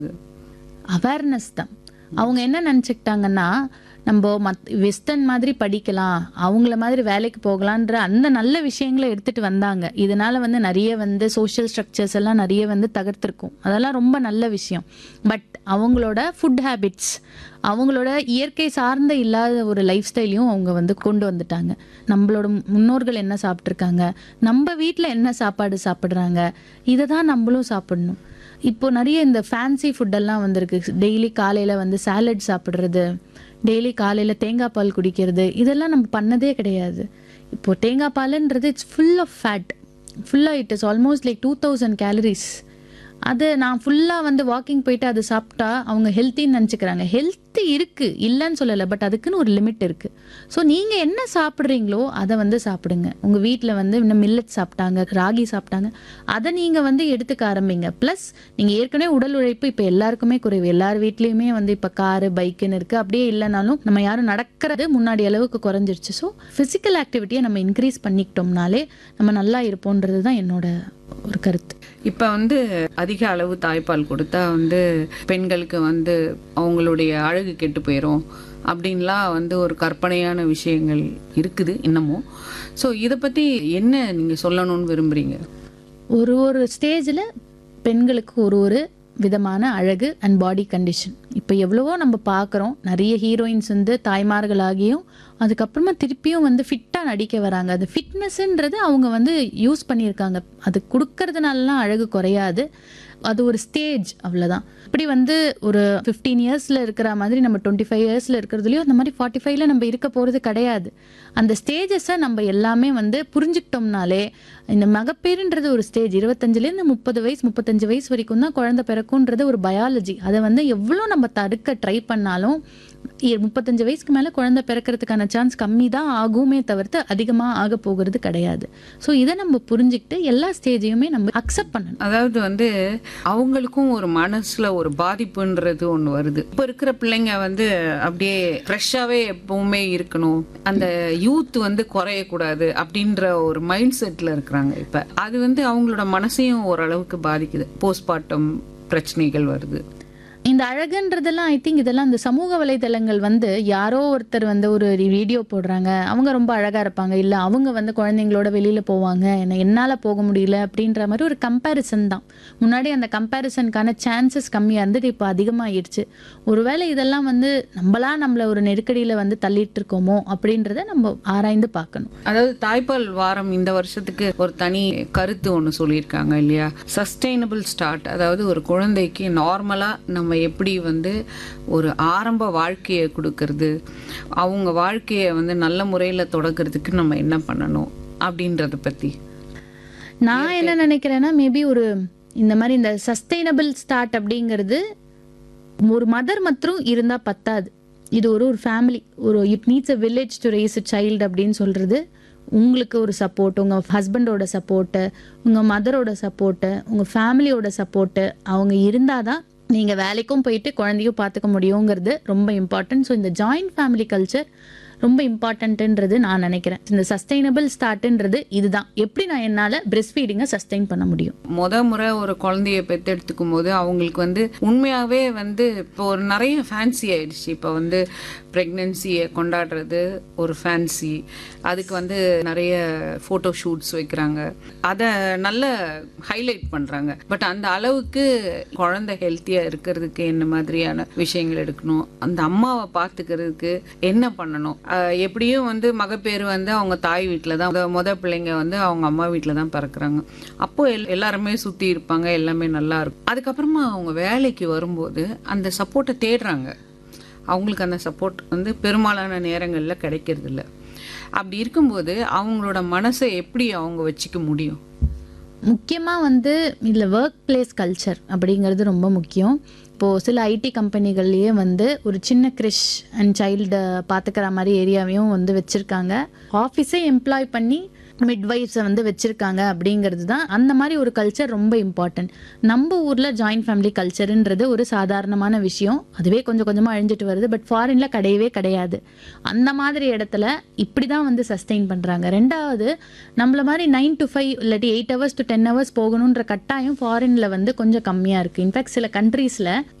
awareness தான் அவங்க என்ன நினச்சிக்கிட்டாங்கன்னா நம்ம மத் வெஸ்டர்ன் மாதிரி படிக்கலாம் அவங்கள மாதிரி வேலைக்கு போகலான்ற அந்த நல்ல விஷயங்களை எடுத்துட்டு வந்தாங்க இதனால வந்து நிறைய வந்து சோஷியல் ஸ்ட்ரக்சர்ஸ் எல்லாம் நிறைய வந்து தகர்த்திருக்கும் அதெல்லாம் ரொம்ப நல்ல விஷயம் பட் அவங்களோட ஃபுட் ஹேபிட்ஸ் அவங்களோட இயற்கை சார்ந்த இல்லாத ஒரு லைஃப் ஸ்டைலையும் அவங்க வந்து கொண்டு வந்துட்டாங்க நம்மளோட முன்னோர்கள் என்ன சாப்பிட்ருக்காங்க நம்ம வீட்டில் என்ன சாப்பாடு சாப்பிட்றாங்க இதை தான் நம்மளும் சாப்பிடணும் இப்போ நிறைய இந்த ஃபேன்சி ஃபுட்டெல்லாம் வந்திருக்கு டெய்லி காலையில் வந்து சாலட் சாப்பிட்றது டெய்லி காலையில் தேங்காய் பால் குடிக்கிறது இதெல்லாம் நம்ம பண்ணதே கிடையாது இப்போ தேங்காய் பாலுன்றது இட்ஸ் ஃபுல் ஆஃப் ஃபேட் ஃபுல்லாக it is almost like two thousand calories அது நான் ஃபுல்லாக வந்து வாக்கிங் போயிட்டு அது சாப்பிட்டா அவங்க ஹெல்த்தின்னு நினச்சிக்கிறாங்க ஹெல்த்து இருக்குது இல்லைன்னு சொல்லலை பட் அதுக்குன்னு ஒரு லிமிட் இருக்குது ஸோ நீங்கள் என்ன சாப்பிட்றீங்களோ அதை வந்து சாப்பிடுங்க உங்கள் வீட்டில் வந்து இன்னும் மில்லட் சாப்பிட்டாங்க ராகி சாப்பிட்டாங்க அதை நீங்கள் வந்து எடுத்துக்க ஆரம்பிங்க ப்ளஸ் நீங்கள் ஏற்கனவே உடல் உழைப்பு இப்போ எல்லாருக்குமே குறைவு எல்லார் வீட்லேயுமே வந்து இப்போ காரு பைக்குன்னு இருக்குது அப்படியே இல்லைனாலும் நம்ம யாரும் நடக்கிறது முன்னாடி அளவுக்கு குறைஞ்சிருச்சு ஸோ ஃபிசிக்கல் ஆக்டிவிட்டியை நம்ம இன்க்ரீஸ் பண்ணிக்கிட்டோம்னாலே நம்ம நல்லா இருப்போன்றது தான் என்னோட ஒரு கருத்து இப்போ வந்து அதிக அளவு தாய்ப்பால் கொடுத்தா வந்து பெண்களுக்கு வந்து அவங்களுடைய அழகு கெட்டு போயிடும் அப்படின்லாம் வந்து ஒரு கற்பனையான விஷயங்கள் இருக்குது இன்னமும் ஸோ இதை பற்றி என்ன நீங்கள் சொல்லணும்னு விரும்புகிறீங்க ஒரு ஒரு ஸ்டேஜில் பெண்களுக்கு ஒரு ஒரு விதமான அழகு அண்ட் பாடி கண்டிஷன் இப்போ எவ்வளவோ நம்ம பார்க்குறோம் நிறைய ஹீரோயின்ஸ் வந்து தாய்மார்களாகியும் அதுக்கப்புறமா திருப்பியும் வந்து ஃபிட்டாக நடிக்க வராங்க அது ஃபிட்னஸ்ன்றது அவங்க வந்து யூஸ் பண்ணியிருக்காங்க அது கொடுக்கறதுனாலலாம் அழகு குறையாது அது ஒரு ஸ்டேஜ் அவ்வளோதான் இப்படி வந்து ஒரு ஃபிஃப்டீன் இயர்ஸில் இருக்கிற மாதிரி நம்ம டுவெண்ட்டி ஃபைவ் இயர்ஸில் இருக்கிறதுலையும் அந்த மாதிரி ஃபார்ட்டி ஃபைவ்ல நம்ம இருக்க போகிறது கிடையாது அந்த ஸ்டேஜஸை நம்ம எல்லாமே வந்து புரிஞ்சுக்கிட்டோம்னாலே இந்த மகப்பேறுன்றது ஒரு ஸ்டேஜ் இருபத்தஞ்சிலேருந்து முப்பது வயசு முப்பத்தஞ்சு வயசு வரைக்கும் தான் குழந்தை பிறக்கும்ன்றது ஒரு பயாலஜி அதை வந்து எவ்வளோ நம்ம தடுக்க ட்ரை பண்ணாலும் இ- முப்பத்தஞ்சு வயசுக்கு மேலே குழந்தை பிறக்கிறதுக்கான சான்ஸ் கம்மி தான் ஆகுமே தவிர்த்து அதிகமாக ஆக போகிறது கிடையாது ஸோ இதை நம்ம புரிஞ்சுக்கிட்டு எல்லா ஸ்டேஜையுமே நம்ம அக்செப்ட் பண்ணணும் அதாவது வந்து அவங்களுக்கும் ஒரு மனசுல ஒரு பாதிப்புன்றது ஒன்று வருது இப்போ இருக்கிற பிள்ளைங்க வந்து அப்படியே ஃப்ரெஷ்ஷாகவே எப்பவுமே இருக்கணும் அந்த யூத் வந்து குறையக்கூடாது அப்படின்ற ஒரு மைண்ட் செட்டில் இருக்கிறாங்க இப்போ அது வந்து அவங்களோட மனசையும் ஓரளவுக்கு பாதிக்குது போஸ்ட்மார்ட்டம் பிரச்சனைகள் வருது இந்த அழகுன்றதெல்லாம் ஐ திங்க் இதெல்லாம் இந்த சமூக வலைதளங்கள் வந்து யாரோ ஒருத்தர் வந்து ஒரு வீடியோ போடுறாங்க அவங்க ரொம்ப அழகாக இருப்பாங்க இல்லை அவங்க வந்து குழந்தைங்களோட வெளியில் போவாங்க என்ன என்னால் போக முடியல அப்படின்ற மாதிரி ஒரு கம்பேரிசன் தான் முன்னாடி அந்த கம்பேரிசனுக்கான சான்சஸ் கம்மியாக இருந்தது இப்போ அதிகமாகிடுச்சு ஒருவேளை இதெல்லாம் வந்து நம்மளா நம்மளை ஒரு நெருக்கடியில் வந்து தள்ளிட்டு இருக்கோமோ அப்படின்றத நம்ம ஆராய்ந்து பார்க்கணும் அதாவது தாய்ப்பால் வாரம் இந்த வருஷத்துக்கு ஒரு தனி கருத்து ஒன்று சொல்லியிருக்காங்க இல்லையா சஸ்டைனபிள் ஸ்டார்ட் அதாவது ஒரு குழந்தைக்கு நார்மலாக நம்ம எப்படி வந்து ஒரு ஆரம்ப வாழ்க்கையை கொடுக்கறது அவங்க வாழ்க்கையை வந்து நல்ல முறையில் தொடக்கிறதுக்கு நம்ம என்ன பண்ணணும் அப்படின்றத பற்றி நான் என்ன நினைக்கிறேன்னா மேபி ஒரு இந்த மாதிரி இந்த சஸ்டைனபிள் ஸ்டார்ட் அப்படிங்கிறது ஒரு மதர் மற்றும் இருந்தால் பத்தாது இது ஒரு ஒரு ஃபேமிலி ஒரு it needs a village to raise a child அப்படின்னு சொல்கிறது உங்களுக்கு ஒரு சப்போர்ட் உங்கள் ஹஸ்பண்டோட சப்போர்ட்டு உங்கள் மதரோட சப்போர்ட்டு உங்கள் ஃபேமிலியோட சப்போர்ட்டு அவங்க இருந்தால் தான் நீங்கள் வேலைக்கும் போயிட்டு குழந்தையும் பார்த்துக்க முடியுங்கிறது ரொம்ப இம்பார்ட்டன்ட் ஸோ இந்த ஜாயிண்ட் ஃபேமிலி கல்ச்சர் ரொம்ப இம்பார்ட்டன்ட்டுன்றது நான் நினைக்கிறேன் இந்த சஸ்டைனபிள் ஸ்டார்ட்ன்றது இதுதான் எப்படி நான் என்னால் பிரெஸ்ட் ஃபீடிங்கை சஸ்டைன் பண்ண முடியும் முத முறை ஒரு குழந்தைய பெத்தெடுத்துக்கும் போது அவங்களுக்கு வந்து உண்மையாகவே வந்து இப்போ ஒரு நிறைய ஃபேன்சி ஆயிடுச்சு இப்போ வந்து ப்ரெக்னென்சியை கொண்டாடுறது ஒரு ஃபேன்சி அதுக்கு வந்து நிறைய ஃபோட்டோ ஷூட்ஸ் வைக்கிறாங்க அதை நல்ல ஹைலைட் பண்ணுறாங்க பட் அந்த அளவுக்கு குழந்தை ஹெல்த்தியாக இருக்கிறதுக்கு என்ன மாதிரியான விஷயங்கள் எடுக்கணும் அந்த அம்மாவை பார்த்துக்கிறதுக்கு என்ன பண்ணணும் ஆஹ் எப்படியும் வந்து மகப்பேறு வந்து அவங்க தாய் வீட்டில் தான் முத- முத பிள்ளைங்க வந்து அவங்க அம்மா வீட்டில் தான் பிறக்கிறாங்க அப்போ எல் எல்லாருமே சுற்றி இருப்பாங்க எல்லாமே நல்லா இருக்கும் அதுக்கப்புறமா அவங்க வேலைக்கு வரும்போது அந்த சப்போர்ட்டை தேடுறாங்க அவங்களுக்கு அந்த சப்போர்ட் வந்து பெரும்பாலான நேரங்களில் கிடைக்கிறது இல்ல அப்படி இருக்கும்போது அவங்களோட மனசை எப்படி அவங்க வச்சுக்க முடியும் முக்கியமாக வந்து இதில் ஒர்க் பிளேஸ் கல்ச்சர் அப்படிங்கிறது ரொம்ப முக்கியம் இப்போது சில ஐடி கம்பெனிகள்லேயே வந்து ஒரு சின்ன கிரிஷ் அண்ட் சைல்டை பார்த்துக்கிற மாதிரி ஏரியாவையும் வந்து வச்சுருக்காங்க ஆஃபீஸே எம்ப்ளாய் பண்ணி மிட்வைஃப்ஸை வந்து வச்சிருக்காங்க அப்படிங்கிறது தான் அந்த மாதிரி ஒரு கல்ச்சர் ரொம்ப இம்பார்ட்டன்ட் நம்ம ஊரில் ஜாயின்ட் ஃபேமிலி கல்ச்சருன்றது ஒரு சாதாரணமான விஷயம் அதுவே கொஞ்சம் கொஞ்சமாக அழிஞ்சிட்டு வருது பட் ஃபாரினில் கிடையவே கிடையாது அந்த மாதிரி இடத்துல இப்படி தான் வந்து சஸ்டெயின் பண்ணுறாங்க ரெண்டாவது நம்மள மாதிரி நைன் டு ஃபைவ் இல்லாட்டி eight hours to ten hours போகணுன்ற கட்டாயம் ஃபாரினில் வந்து கொஞ்சம் கம்மியாக இருக்குது இன்ஃபேக்ட் சில கண்ட்ரீஸில்